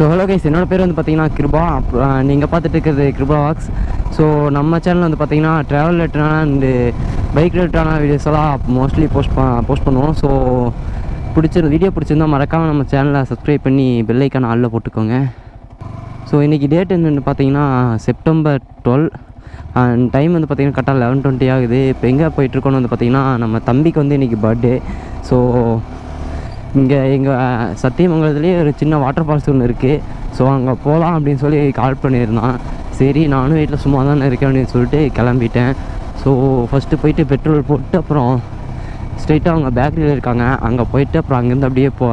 So hello guys என்னோட பேர் வந்து பார்த்தீங்கன்னா கிருபா நீங்கள் பார்த்துட்டு இருக்கிறது கிருபா வாக்ஸ் ஸோ நம்ம சேனல் வந்து பார்த்தீங்கன்னா ட்ராவல் ரிலேட்டடான அண்டு பைக் ரிலேட்டடான வீடியோஸ் எல்லாம் மோஸ்ட்லி போஸ்ட் போஸ்ட் பண்ணுவோம் ஸோ பிடிச்சிரு வீடியோ பிடிச்சிருந்தா மறக்காமல் நம்ம சேனலை சப்ஸ்கிரைப் பண்ணி பெல் ஐக்கான ஆளில் போட்டுக்கோங்க ஸோ இன்றைக்கி டேட் என்னென்னு பார்த்தீங்கன்னா செப்டம்பர் டுவெல் அண்ட் டைம் வந்து பார்த்தீங்கன்னா கரெக்டாக லெவன் டுவெண்ட்டி ஆகுது இப்போ எங்கே போயிட்டுருக்கோன்னு வந்து பார்த்தீங்கன்னா நம்ம தம்பிக்கு வந்து இன்றைக்கி பர்த்டே ஸோ இங்கே எங்கள் சத்தியமங்கலத்துலேயே ஒரு சின்ன வாட்டர் ஃபால்ஸ் ஒன்று இருக்குது ஸோ அங்கே போகலாம் அப்படின்னு சொல்லி கால் பண்ணியிருந்தான் சரி நானும் வீட்டில் சும்மா தானே இருக்கேன் அப்படின்னு சொல்லிட்டு கிளம்பிட்டேன் ஸோ ஃபஸ்ட்டு போயிட்டு பெட்ரோல் போட்டு அப்புறம் ஸ்ட்ரெயிட்டாக அவங்க பேக்கரியில் இருக்காங்க அங்கே போயிட்டு அப்புறம் அங்கேருந்து அப்படியே போ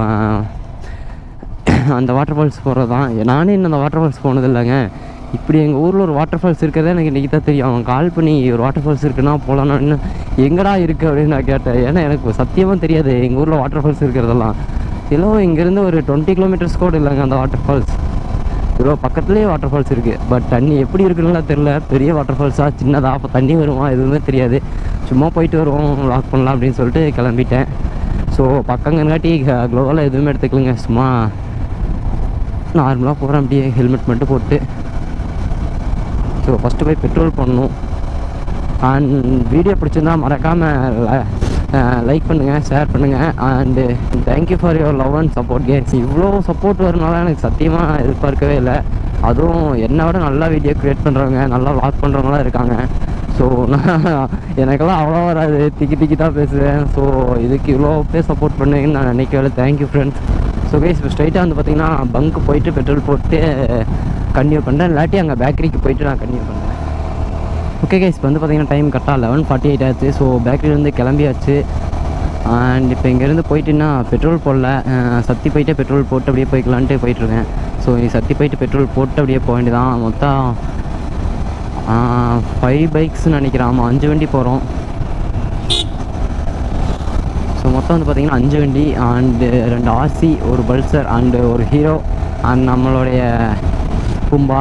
அந்த வாட்டர் ஃபால்ஸ் போகிறது தான் நானே இன்னும் அந்த வாட்டர் ஃபால்ஸ் போனது இல்லைங்க இப்படி எங்கள் ஊரில் ஒரு வாட்டர் ஃபால்ஸ் இருக்கிறதே எனக்கு இன்றைக்கி தான் தெரியும் அவன் கால் பண்ணி ஒரு வாட்டர் ஃபால்ஸ் இருக்குன்னா போகலான்னு இன்னும் எங்கடா இருக்குது அப்படின்னு நான் கேட்டேன் ஏன்னா எனக்கு சத்தியமாக தெரியாது எங்கள் ஊரில் வாட்டர் ஃபால்ஸ் இருக்கிறதெல்லாம் இதெல்லாம் இங்கேருந்து ஒரு டுவெண்ட்டி கிலோமீட்டர்ஸ் கூட இல்லைங்க அந்த வாட்டர் ஃபால்ஸ் இவ்வளோ பக்கத்துலேயே வாட்டர் ஃபால்ஸ் இருக்குது பட் தண்ணி எப்படி இருக்குன்னுலாம் தெரில பெரிய வாட்டர் ஃபால்ஸாக சின்னதா அப்போ தண்ணி வருமா எதுவுமே தெரியாது சும்மா போயிட்டு வருவோம் லாக் பண்ணலாம் அப்படின்னு சொல்லிட்டு கிளம்பிட்டேன் ஸோ பக்கங்கங்காட்டி க்ளோவெல்லாம் எதுவுமே எடுத்துக்கலங்க சும்மா நார்மலாக போகிறேன் அப்படியே ஹெல்மெட் மட்டும் போட்டு ஸோ ஃபஸ்ட்டு போய் பெட்ரோல் பண்ணணும் அண்ட் வீடியோ பிடிச்சிருந்தா மறக்காமல் லைக் பண்ணுங்கள் ஷேர் பண்ணுங்கள் and thank you for your love and support guys இவ்வளோ சப்போர்ட் வரனால எனக்கு சத்தியமாக எதிர்பார்க்கவே இல்லை அதுவும் என்னை விட நல்லா வீடியோ க்ரியேட் பண்ணுறவங்க நல்லா வாக் பண்ணுறவங்களாம் இருக்காங்க ஸோ நான் எனக்கெல்லாம் அவ்வளோ வராது திக்கி திக்கி தான் பேசுவேன் ஸோ இதுக்கு இவ்வளோ பேர் சப்போர்ட் பண்ணுவீங்கன்னு நான் நினைக்கவே தேங்க்யூ ஃப்ரெண்ட்ஸ் ஸோ கைஸ் இப்போ ஸ்ட்ரைட்டாக வந்து பார்த்தீங்கன்னா பங்க்கு போயிட்டு பெட்ரோல் போட்டு கன்டினியூ பண்ணுறேன் இல்லாட்டி அங்கே பேக்கரிக்கு போயிட்டு நான் கன்டினியூ பண்ணுறேன் ஓகே கைஸ் இப்போ வந்து பார்த்தீங்கன்னா டைம் கரெக்டாக லெவன் ஃபார்ட்டி எயிட் ஆச்சு ஸோ பேக்கரியிலேருந்து கிளம்பியாச்சு அண்ட் இப்போ இங்கேருந்து போயிட்டுன்னா பெட்ரோல் போடல அஹ் சத்தி போயிட்டு பெட்ரோல் போட்டு அப்படியே போய்க்கலான்ட்டு போயிட்டுருக்கேன் ஸோ நீ சத்தி போயிட்டு பெட்ரோல் போட்டு அப்படியே போக வேண்டியதான் மொத்தம் ஃபைவ் பைக்ஸ்னு நினைக்கிறேன் ஆமாம் அஞ்சு வண்டி போகிறோம் ஸோ மொத்தம் வந்து பார்த்திங்கன்னா அஞ்சு வண்டி அண்டு ரெண்டு ஆர்சி ஒரு பல்சர் அண்டு ஒரு ஹீரோ அண்ட் நம்மளுடைய கும்பா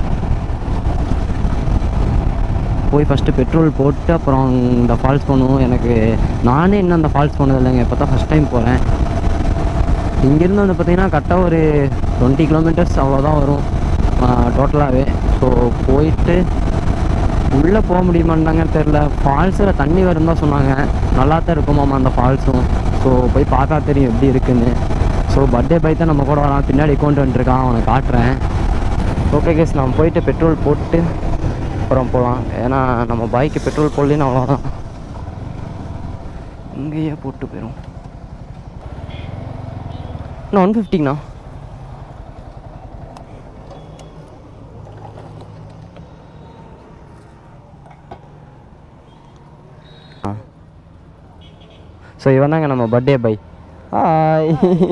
போய் ஃபஸ்ட்டு பெட்ரோல் போட்டு அப்புறம் இந்த ஃபால்ஸ் போகணும் எனக்கு நானே இன்னும் அந்த ஃபால்ஸ் போனது இல்லைங்க இப்போ தான் ஃபஸ்ட் டைம் போகிறேன் இங்கேருந்து வந்து பார்த்திங்கன்னா கரெக்டாக ஒரு டுவெண்ட்டி கிலோமீட்டர்ஸ் அவ்வளோதான் வரும் டோட்டலாகவே ஸோ போயிட்டு உள்ளே போக முடியுமான்னாங்க தெரில ஃபால்ஸில் தண்ணி வரும் தான் சொன்னாங்க நல்லா தான் இருக்குமாமா அந்த ஃபால்ஸும் ஸோ போய் பார்த்தா தெரியும் எப்படி இருக்குன்னு ஸோ பர்த்டே பை தான் நம்ம கூட வரான் பின்னாடி கொண்டு வந்துட்டுருக்கான் அவனை காட்டுறேன் ஓகே கேஸ் நான் போயிட்டு பெட்ரோல் போட்டு அப்புறம் போகலாம் ஏன்னா நம்ம பைக்கு பெட்ரோல் போடலன்னு அவ்வளோதான் இங்கேயே போட்டு போயிடும் இன்னும் ஒன் ஃபிஃப்டிங்கண்ணா ஆ ஸோ இவன் தாங்க நம்ம birthday bye hi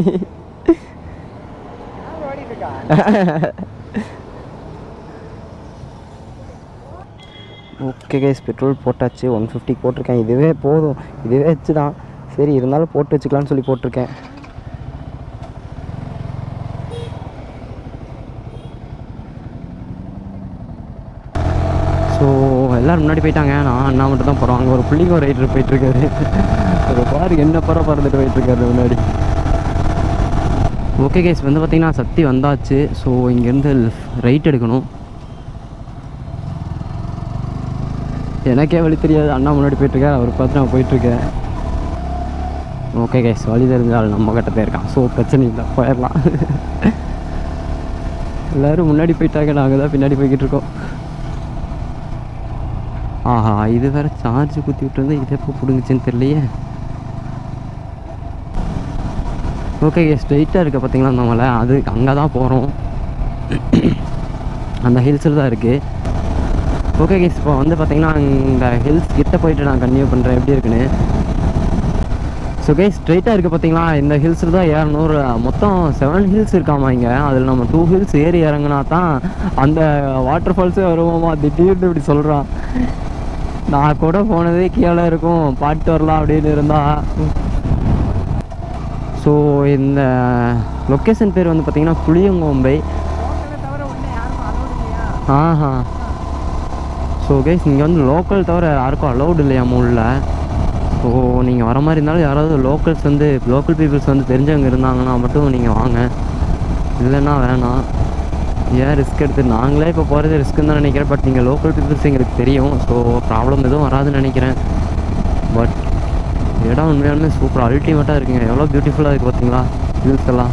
okay guys petrol போட்டாச்சு ஒன் ஃபிஃப்டி போட்டிருக்கேன் இதுவே போதும் இதுவே வச்சு தான் சரி இருந்தாலும் போட்டு வச்சுக்கலான்னு சொல்லி போட்டிருக்கேன் ஸோ எல்லோரும் முன்னாடி போயிட்டாங்க நான் அண்ணா மட்டும் தான் போகிறோம் அங்கே ஒரு புள்ளிங்க ஒரு ரைடர் போயிட்டுருக்காரு ஒரு பாரு என்ன பற பறந்துட்டு போயிட்டுருக்காரு முன்னாடி ஓகே கேஸ் வந்து பார்த்திங்கன்னா சக்தி வந்தாச்சு ஸோ இங்கேருந்து ரைட் எடுக்கணும் எனக்கே வழி தெரியாது அண்ணா முன்னாடி போயிட்டுருக்காரு அவர் பார்த்து நான் போயிட்டுருக்கேன் ஓகே கைஸ் வழி தெரிஞ்சால் நம்ம கிட்டத்தே இருக்கான் ஸோ பிரச்சனை இல்லை போயிடலாம் எல்லோரும் முன்னாடி போயிட்டாங்க நாங்கள் தான் பின்னாடி போய்கிட்டு இருக்கோம் ஆஹா இது வேற சார்ஜ் குத்தி விட்டுருந்து இது எப்போ பிடுங்குச்சுன்னு தெரியலையே ஓகே ஸ்ட்ரெயிட்டாக இருக்க பார்த்தீங்களா அந்த மலை அது அங்கே தான் போகிறோம் அந்த ஹில்ஸில் தான் இருக்குது ஓகே கேஸ் இப்போ வந்து பார்த்தீங்கன்னா இந்த ஹில்ஸ் கிட்ட போயிட்டு நான் கன்டினியூ பண்ணுறேன் எப்படி இருக்குன்னு ஸோ கே ஸ்ட்ரெயிட்டாக இருக்குது பார்த்தீங்களா இந்த ஹில்ஸில் தான் ஏறநூறு மொத்தம் செவன் ஹில்ஸ் இருக்காமா இங்கே அதில் நம்ம டூ ஹில்ஸ் ஏறி இறங்குனா தான் அந்த வாட்டர் ஃபால்ஸே வருவோமா திடீர்னு இப்படி சொல்கிறான் நான் கூட போனதே கீழே இருக்கும் பாட்டு வரலாம் அப்படின்னு இருந்தா ஸோ இந்த லொக்கேஷன் பேர் வந்து பார்த்தீங்கன்னா புளியங்கோம்பை ஆஹா ஸோ கைஸ் இங்கே வந்து லோக்கல் தவிர யாருக்கும் அலௌட் இல்லையாம உள்ள ஸோ நீங்கள் வர மாதிரி இருந்தாலும் யாராவது லோக்கல்ஸ் வந்து லோக்கல் பீப்புள்ஸ் வந்து தெரிஞ்சவங்க இருந்தாங்கன்னா மட்டும் நீங்கள் வாங்க இல்லைன்னா வேணாம் ஏன் ரிஸ்க் எடுத்து நாங்களே இப்போ போகிறது ரிஸ்க்குன்னு தான் நினைக்கிறேன் பட் நீங்கள் லோக்கல் பீப்புள்ஸ் எங்களுக்கு தெரியும் ஸோ ப்ராப்ளம் எதுவும் வராதுன்னு நினைக்கிறேன் பட் இடம் உண்மையாலுமே சூப்பர் அல்டிமேட்டாக இருக்குங்க எவ்வளோ பியூட்டிஃபுல்லாக இருக்குது பார்த்தீங்களா ஹில்ஸ் எல்லாம்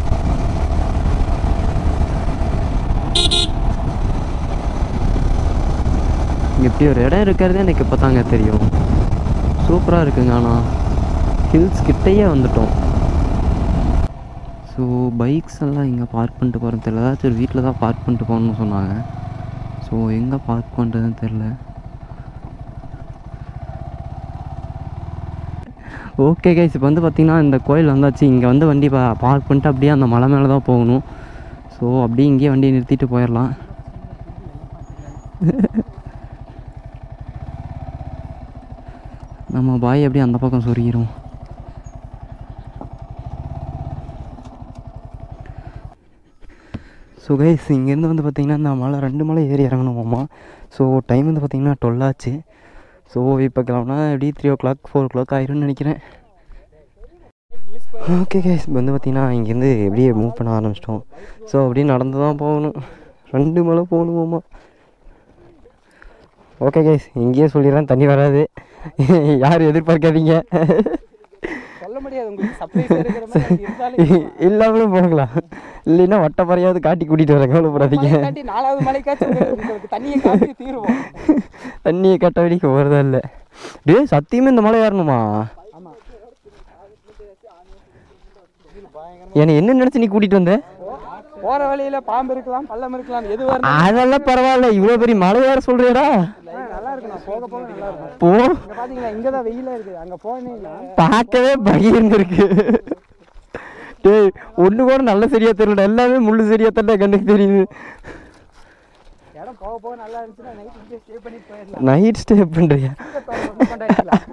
இப்படி ஒரு இடம் இருக்கிறதே எனக்கு இப்போ தாங்க தெரியும் சூப்பராக இருக்குங்க ஆனால் ஹில்ஸ் கிட்டேயே வந்துட்டோம் ஸோ பைக்ஸ் எல்லாம் எங்கே பார்க் பண்ணிட்டு போகிறேன்னு தெரியல ஏதாச்சும் ஒரு வீட்டில் தான் பார்க் பண்ணிட்டு போகணும்னு சொன்னாங்க ஸோ எங்கே பார்க் பண்ணுறதுன்னு தெரில ஓகே கைஸ் இப்போ வந்து பார்த்திங்கன்னா இந்த கோயில் வந்தாச்சு இங்கே வந்து வண்டி பா பார்க் பண்ணிட்டு அப்படியே அந்த மலை மேலே தான் போகணும் ஸோ அப்படியே இங்கேயே வண்டியை நிறுத்திட்டு போயிடலாம் நம்ம பாய் அப்படியே அந்த பக்கம் சொருகிரும் ஸோ கைஸ் இங்கேருந்து வந்து பார்த்திங்கன்னா இந்த மலை ரெண்டு மலை ஏறி இறங்கணுமாம்மா ஸோ டைம் வந்து பார்த்திங்கன்னா டுவெல் ஆச்சு ஸோ இப்போ கிளம்புனா எப்படி three o'clock four o'clock ஆயிரும்னு நினைக்கிறேன் ஓகே கைஸ் இப்போ வந்து பார்த்திங்கன்னா இங்கேருந்து எப்படியே மூவ் பண்ண ஆரம்பிச்சிட்டோம் ஸோ அப்படியே நடந்து தான் போகணும் ரெண்டு மலை போகணுமாம்மா ஓகே கைஸ் இங்கேயே சொல்லிடுறேன் தண்ணி வராது யாரும் எதிர்பார்க்காதீங்க சொல்ல முடியாது உங்களுக்கு சர்ப்ரைஸ் இருக்கிற மாதிரி இருந்தாலும் இல்லாமலும் போகலாம் இல்லைன்னா வட்டப்பறையாவது காட்டி கூட்டிகிட்டு வரேன் கவலைப்படாதீங்க மலை காட்டி நாலாவது மலைக்காச்சும் உங்களுக்கு தண்ணியை காட்டி தீருவோம் தண்ணியை கட்ட வரைக்கும் போகிறதா இல்லை டேய் சத்தியமே இந்த மலை ஏறணுமா ஆமா என்னை என்ன நினச்சி நீ கூட்டிகிட்டு வந்த போற வழியில பாம்பு இருக்கலாம் பள்ளம் இருக்கலாம் எது வரணும் அதெல்லாம் பரவாயில்ல இவ்வளோ பெரிய மலை ஏற சொல்றியடா நல்லா இருக்கும் நான் போக போக நல்லா இருக்கும் போ இங்க பாத்தீங்களா இங்கதான் வெயிலா இருக்கு அங்க போனீங்கன்னா பார்க்கவே பகிர்ந்து இருக்கு டேய் ஒன்று கூட நல்ல சரியா தெரியல எல்லாமே முள்ளு சரியா தண்டா கண்ணுக்கு தெரியுது இடம் போக போக நல்லா இருந்துச்சுன்னா நைட் இங்கே ஸ்டே பண்ணிட்டு போயிடலாம் நைட் ஸ்டே பண்ணுறியா கொண்டாடிக்கலாம்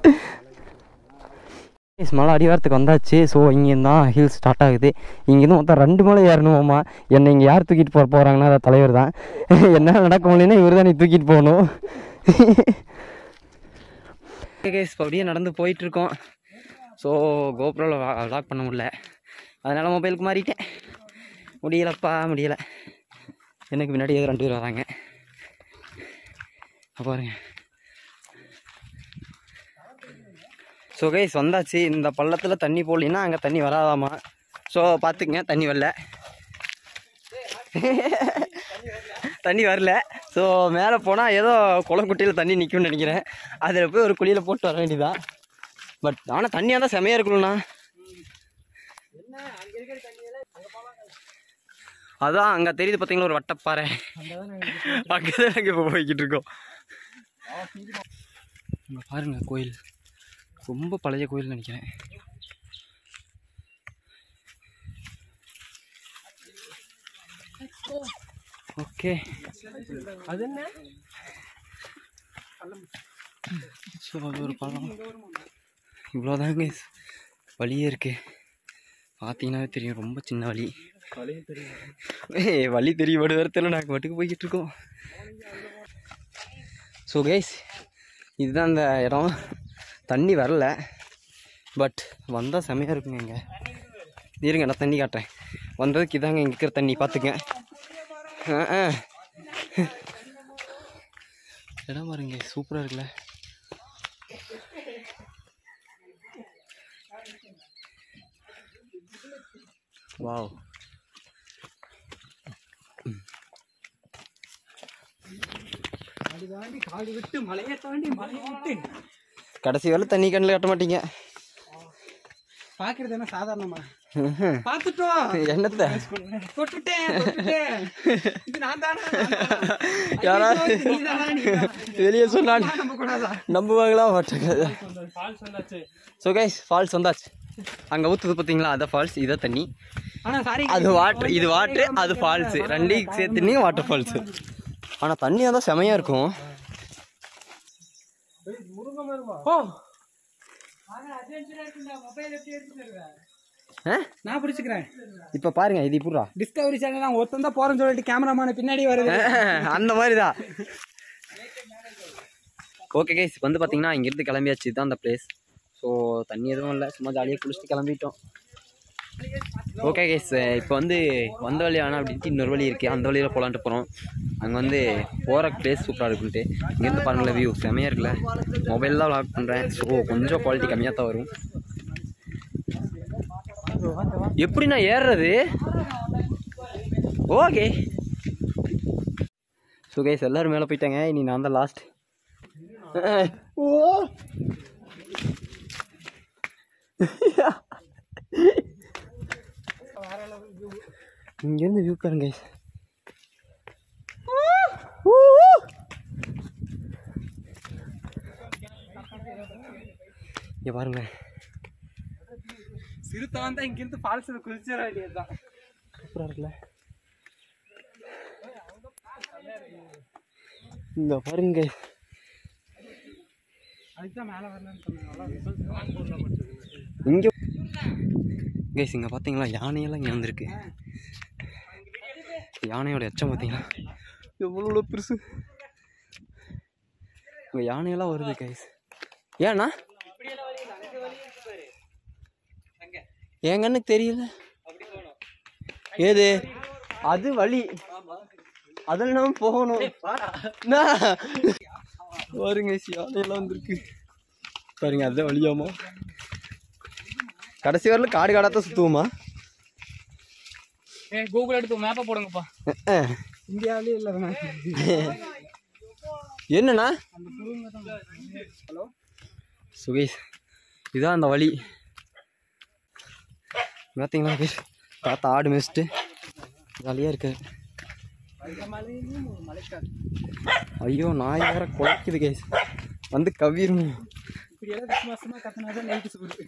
Guys, மலை அடிவாரத்துக்கு வந்தாச்சு ஸோ இங்கேருந்து தான் ஹில் ஸ்டார்ட் ஆகுது இங்கேருந்து மொத்தம் ரெண்டு மலை ஏறணுமாம்மா என்னை இங்கே யார் தூக்கிட்டு போக போகிறாங்கன்னா அது தலைவர் தான் என்ன நடக்க முடியலன்னா இவர் தான் நீ தூக்கிட்டு போகணும் கேஸ் இப்போ அப்படியே நடந்து போயிட்டுருக்கோம் ஸோ கோப்ரோவில் விளாக் பண்ண முடியல அதனால் மொபைலுக்கு மாறிட்டேன் முடியலப்பா முடியலை எனக்கு முன்னாடி ஏதோ ரெண்டு பேர் வராங்க அப்ப பாருங்க ஸோ கைஸ் வந்தாச்சு இந்த பள்ளத்தில் தண்ணி போடலின்னா அங்கே தண்ணி வராதாமா ஸோ பார்த்துக்குங்க தண்ணி வரல தண்ணி வரல ஸோ மேலே போனால் ஏதோ குளக்குட்டையில் தண்ணி நிற்கும்னு நினைக்கிறேன் அதில் போய் ஒரு குழியில் போட்டு வர வேண்டியதான் பட் ஆனால் தண்ணியாக தான் செமையாக இருக்கணும்ண்ணா அதான் அங்கே தெரியுது பார்த்தீங்களா ஒரு வட்டப்பாறை அங்கே தான் நாங்கள் இப்போ போய்கிட்டு இருக்கோம் அங்கே பாருங்க கோயில் ரொம்ப பழைய கோயில் நினைக்கிறேன் ஓகே அது என்ன ஸோ அது ஒரு பழம் இவ்வளோதாங்க வழியே இருக்கு பார்த்தீங்கன்னாவே தெரியும் ரொம்ப சின்ன வழி ஏய் வழி தெரியும் ஒரு இடத்துல நாங்கள் மட்டுக்கு போய்கிட்டு இருக்கோம் ஸோ கைஸ் இதுதான் அந்த இடம் தண்ணி வரல பட் வந்தால் செமையாக இருக்குங்க இங்கே இருங்க நான் தண்ணி காட்டுறேன் வந்ததுக்கு இதாங்க இங்கே இருக்கிற தண்ணி பார்த்துங்க ஆ ஆ இடம் பாருங்க சூப்பராக இருக்குல்ல வாவ் காடு தாண்டி காடு விட்டு மலையை தாண்டி மலையை விட்டு கடைசி வேலை தண்ணி கண்ணில் கட்ட மாட்டீங்க பாக்குறது என்ன சாதாரணமா பாத்துட்டோம் என்னத்த தொட்டுட்டேன் தொட்டுட்டேன். இது நான் தானா யாராவது வெளியே சொன்னாலும் நம்ப கூடாதா நம்புவாங்களா மாட்டாங்க ஸோ கைஸ் ஃபால்ஸ் வந்தாச்சு அங்கே ஊற்றுது பார்த்தீங்களா அதான் ஃபால்ஸ் இதான் தண்ணி ஆனா சாரி அது வாட்டர் இது வாட்டர் அது ஃபால்ஸு ரெண்டையும் சேர்த்துனே வாட்டர் ஃபால்ஸு ஆனால் தண்ணி தான் செமையாக இருக்கும் ஓ ஆ நான் பிடிச்சுக்கிறேன் இப்போ பாருங்க இது இப்படா டிஸ்கவரி சேனல் நான் ஒருத்தன் தான் போறேன்னு சொல்லிட்டு கேமராமேன் பின்னாடி வருது அந்த மாதிரி தான் ஓகே கைஸ் வந்து பார்த்தீங்கன்னா இங்கேருந்து கிளம்பியாச்சு தான் அந்த பிளேஸ் ஸோ தண்ணி எதுவும் இல்லை சும்மா ஜாலியாக குளிச்சுட்டு கிளம்பிட்டோம் ஓகே கேஸ் இப்போ வந்து வந்த வழி ஆனால் அப்படின்ட்டு இன்னொரு வழி இருக்குது அந்த வழியில் போகலான்ட்டு போகிறோம் அங்கே வந்து போகிற பிளேஸ் சூப்பராக இருக்குன்ட்டு இங்கேருந்து பாருங்களேன் வியூ செமையாக இருக்குல்ல மொபைல் தான் வ்ளாக் பண்ணுறேன் ஸோ கொஞ்சம் குவாலிட்டி கம்மியாக தான் வரும் எப்படி நான் ஏறுறது ஓகே ஸோ கைஸ் எல்லோரும் மேலே போயிட்டாங்க இனி நான் தான் லாஸ்ட் ஓ இங்கேருந்து வியூ பாருங்க guys. இங்க பாருங்க சிறுத்தை வந்தா இங்கிருந்து ஃபால்ஸில் குதிச்சிட வேண்டியதுதான் சூப்பராக இருக்குல்ல இங்க பாருங்க guys. அதுக்கு தான் மேலே வரலன்னு சொன்னாங்க இங்கே கைஸ் இங்கே பார்த்தீங்களா யானையெல்லாம் இங்கே வந்திருக்கு யானையோட எச்சம் பார்த்தீங்களா எவ்வளோ பெருசு இங்கே யானையெல்லாம் வருது கைஸ் ஏண்ணா என் கண்ணுக்கு தெரியல ஏது அது வழி அதில் நம்ம போகணும் அண்ணா. பாருங்க யானையெல்லாம் வந்திருக்கு பாருங்க அதுதான் வழியாமா கடைசி வரல காடு காடாக தான் சுற்றுவோமா ஏ கூகுள் எடுத்து மேப்பை போடுங்கப்பா இந்தியாவிலே இல்லை என்னண்ணா அந்த புழுங்க தான் ஹலோ சுகேஷ் இதுதான் அந்த வழி பார்த்தீங்களா பேர் தாத்தா ஆடு மேய்ச்சிட்டு ஜாலியாக இருக்காரு இந்த மலையிலும் ஒரு மலைக்காடு ஐயோ நாய் வேற குலைக்குது கேஸ் வந்து கவ்விடணும் இப்படியெல்லாம் விசுவாசமாக கத்தினா தான் நைட்டு சூடு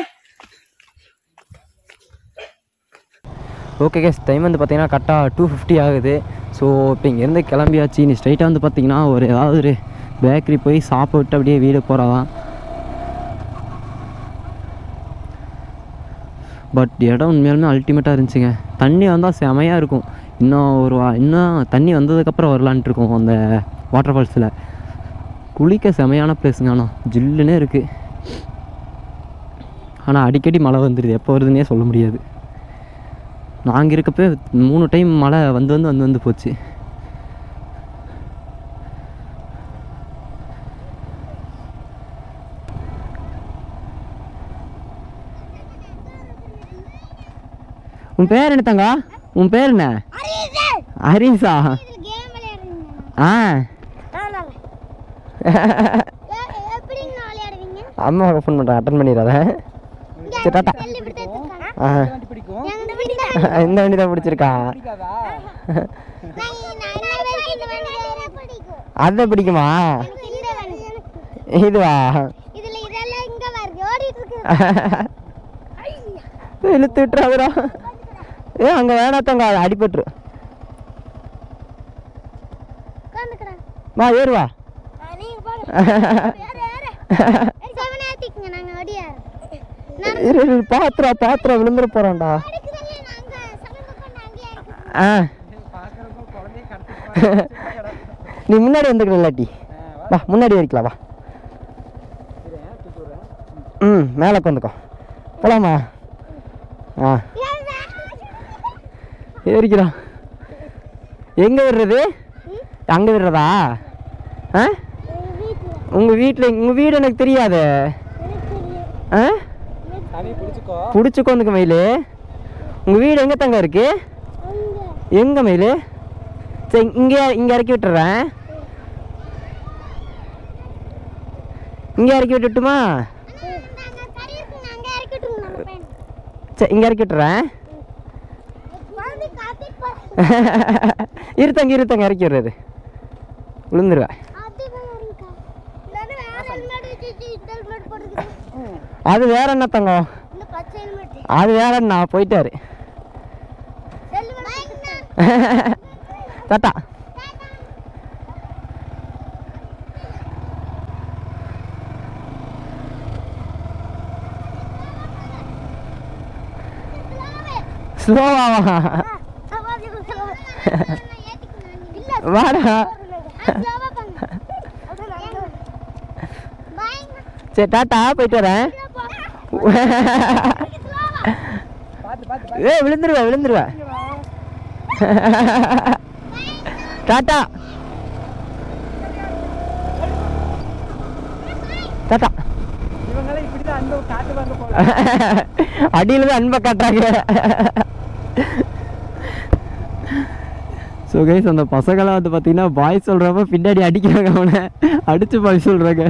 ஓகே கேஸ் டைம் வந்து பார்த்தீங்கன்னா கரெக்டாக டூ ஃபிஃப்டி ஆகுது ஸோ இப்போ இங்கேருந்து கிளம்பியாச்சு நீ ஸ்ட்ரைட்டாக வந்து பார்த்தீங்கன்னா ஒரு ஏதாவது ஒரு பேக்கரி போய் சாப்பிட்டு அப்படியே வீடு போகிறதான் பட் இடம் உண்மையாலுமே அல்டிமேட்டாக இருந்துச்சுங்க தண்ணி வந்தால் செமையாக இருக்கும் இன்னும் ஒரு வா இன்னும் தண்ணி வந்ததுக்கப்புறம் வரலான்ட்டு இருக்கோம் அந்த வாட்டர் ஃபால்ஸில் குளிக்க செமையான பிளேஸுங்க ஆனால் ஜில்லுன்னே இருக்குது ஆனால் அடிக்கடி மழை வந்துடுது எப்போ வருதுன்னே சொல்ல முடியாது நாங்கள் இருக்கப்போ மூணு டைம் மழை வந்து வந்து வந்து வந்து போச்சு உன் பேர் என்ன தங்கா உன் பேர் என்ன ஹரிசா ஆ அம்மா ஃபோன் பண்ணுறேன் அட்டன் பண்ணிடாத சரி டாட்டா ஆ பிடிக்கும் இந்த வண்டி தான் பிடிச்சிருக்கா பிடிக்காதா அதை பிடிக்குமா இதுவா இதுல இதெல்லாம் இங்க வருது ஓடிட்டு இருக்கு இழுத்து விட்டுறாதுடா ஏ அங்கே வேணாத்தங்க அது அடிபட்டுரு உட்காந்துக்கிறேன் வா ஏறுவா நீங்க போங்க வேற வேற செவன் ஏத்திக்குங்க நாங்க ஓடியா இரு இரு, பாத்துறா பாத்துறா விழுந்துட போறான்டா நடக்குதுங்க நாங்க சமைக்க பண்ண அங்கேயே இருக்கு ஆ பார்க்குறப்போ குழந்தைய கடத்தி நீ முன்னாடி வந்துக்கிற இல்லாட்டி வா முன்னாடி வரைக்கலாம் வா ம் மேலே உட்காந்துக்கோ போலாமா ஆ ஏறிக்கிறான் எங்கே விடுறது அங்கே விடுறதா ஆ வீட்டுல உங்கள் வீட்டில் உங்கள் வீடு எனக்கு தெரியாது எனக்கு தெரியும் ஆ சாமி பிடிச்சிக்கோ பிடிச்சிக்கோ வந்துக்க மயில் உங்கள் வீடு எங்கே தங்க இருக்கு அங்க எங்கே மயில் சரி இங்கே இங்கே இறக்கி விட்டுறேன் இங்கே இறக்கி விட்டுட்டுமா நாங்க கறி இருக்குங்க அங்க இறக்கிட்டுங்க நம்ம பையன் சரி இங்கே இறக்கி விட்டுறேன் குழந்தை காத்திட்டு போறேன் இருத்தங்க இருத்தங்க இறக்கி விடுறது விழுந்துருவேன் அது வேறங்கா நான் வேற ஹெல்மெட் வச்சு இந்த ஹெல்மெட் போட்டுக்கிறேன் அது வேற என்ன தங்கம் இந்த பச்சை ஹெல்மெட் அது வேற நான் போயிட்டாரு ஹெல்மெட் டாட்டா ஸ்லோவாவா வாடா சரி டாட்டா போயிட்டு வரேன் ஏ விழுந்துருவேன் விழுந்துருவேன் டாட்டா டாட்டா இவங்கெல்லாம் இப்படி தான் அன்பை காட்டுவாங்க போல அடியில் தான் அன்பை காட்டுறாங்க ஸோ கைஸ் அந்த பசங்களாம் வந்து பார்த்தீங்கன்னா பாய் சொல்கிறப்ப பின்னாடி அடிக்கிறாங்க அவனை அடித்து பாய் சொல்கிறாங்க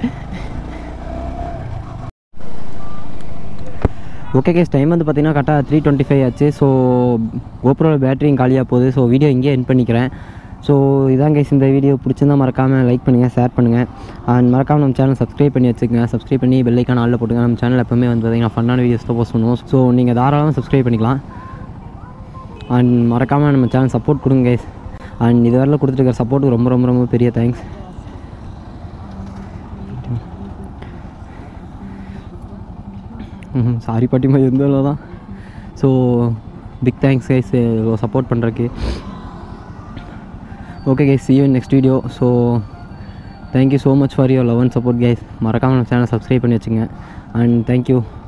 ஓகே கேஸ் டைம் வந்து பார்த்தீங்கன்னா கரெக்டாக த்ரீ டுவெண்ட்டி ஃபைவ் ஆச்சு ஸோ கோப்ரோவில் பேட்டரியும் காலியாக போகுது ஸோ வீடியோ இங்கேயே என் பண்ணிக்கிறேன் ஸோ இதான் கேஸ் இந்த வீடியோ பிடிச்சிருந்தா மறக்காமல் லைக் பண்ணுங்கள் ஷேர் பண்ணுங்கள் அண்ட் மறக்காமல் நம்ம சேனல் சப்ஸ்கிரைப் பண்ணி வச்சுக்கோங்க சப்ஸ்கிரைப் பண்ணி பெல்லைக்கான ஆளில் போட்டுங்க நம்ம சேனல் எப்பவுமே வந்து பார்த்தீங்கன்னா ஃபன்னான வீடியோஸ் தான் போஸ்ட் பண்ணுவோம் ஸோ நீங்கள் தாராளமாக சப்ஸ்கிரைப் பண்ணிக்கலாம் அண்ட் மறக்காமல் நம்ம சேனல் சப்போர்ட் கொடுங்க கைஸ் அண்ட் இதுவரையில் கொடுத்துருக்க சப்போர்ட்டுக்கு ரொம்ப ரொம்ப ரொம்ப பெரிய தேங்க்ஸ் சாரி பாட்டிமா இருந்தாலும் தான் so big thanks guys support பண்ணுறக்கு okay guys see you in next video so thank you so much for your love and support guys மறக்காமல் நம்ம சேனல் சப்ஸ்கிரைப் பண்ணி வச்சுங்க அண்ட் தேங்க்யூ